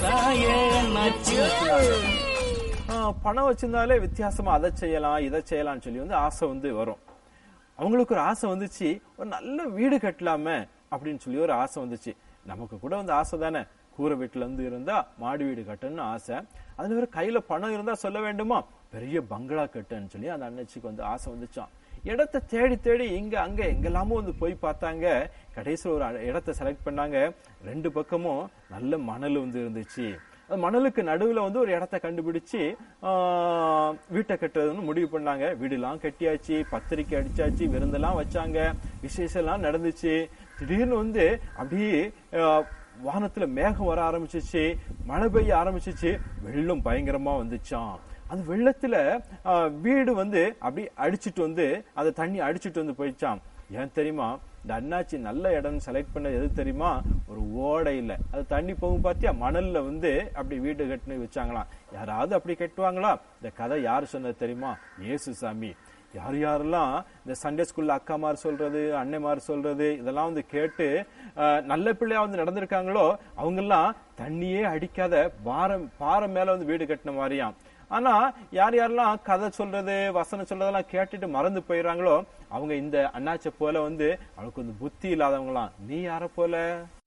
தாயே அண்ணாச்சி ஆ, பணம் வச்சிருந்தாலே வித்தியாசமா அதை செய்யலாம் இதை செய்யலாம்னு சொல்லி வந்து ஆசை வந்து வரும் அவங்களுக்கு ஒரு ஆசை வந்துச்சு ஒரு நல்ல வீடு கட்டலாமே அப்படின்னு சொல்லி ஒரு ஆசை வந்துச்சு நமக்கு கூட வந்து ஆசை தானே கூரை வீட்டுல இருந்து இருந்தா மாடி வீடு கட்டணும்னு ஆசை அதுல வேற கையில பணம் இருந்தா சொல்ல வேண்டுமா பெரிய பங்களா கட்டுன்னு சொல்லி அந்த அண்ணச்சிக்கு வந்து ஆசை வந்துச்சான் இடத்தை தேடி தேடி இங்க அங்க எங்கெல்லாமோ வந்து போய் பார்த்தாங்க கடைசியில் ஒரு அ- இடத்தை செலக்ட் பண்ணாங்க ரெண்டு பக்கமும் நல்ல மணல் வந்து இருந்துச்சு அந்த மணலுக்கு நடுவுல வந்து ஒரு இடத்த கண்டுபிடிச்சு ஆஹ், வீட்டை கட்டுறதுன்னு முடிவு பண்ணாங்க வீடுலாம் கட்டியாச்சு பத்திரிக்கை அடிச்சாச்சு விருந்தெல்லாம் வச்சாங்க விசேஷம் எல்லாம் நடந்துச்சு திடீர்னு வந்து அப்படியே ஆஹ், வானத்துல மேகம் வர ஆரம்பிச்சிச்சு மழை பெய்ய ஆரம்பிச்சிச்சு வெள்ளம் பயங்கரமா வந்துச்சாம் அந்த வெள்ளத்துல ஆஹ், வீடு வந்து அப்படி அடிச்சிட்டு வந்து அந்த தண்ணி அடிச்சிட்டு வந்து போயிடுச்சாம் ஏன் தெரியுமா இந்த அண்ணாச்சி நல்ல இடம் செலக்ட் பண்ணது எது தெரியுமா ஒரு ஓடையில அது தண்ணி போகும் பார்த்தியா மணல்ல வந்து அப்படி வீடு கட்டுன்னு வச்சாங்களாம் யாராவது அப்படி கட்டுவாங்களா இந்த கதை யாரு சொன்னது தெரியுமா இயேசு சாமி யார் யாரெல்லாம் இந்த சண்டே ஸ்கூல்ல அக்காமார் சொல்றது அன்னைமார் சொல்றது இதெல்லாம் வந்து கேட்டு அஹ், நல்ல பிள்ளையா வந்து நடந்திருக்காங்களோ அவங்கெல்லாம் தண்ணியே அடிக்காத பாரம் பாறை மேல வந்து வீடு கட்டின மாதிரியாம் ஆனா யார் யாரெல்லாம் கதை சொல்றது வசனம் சொல்றதெல்லாம் கேட்டுட்டு மறந்து போயிடுறாங்களோ அவங்க இந்த அண்ணாச்சை போல வந்து அவளுக்கு வந்து புத்தி இல்லாதவங்களாம் நீ யார போல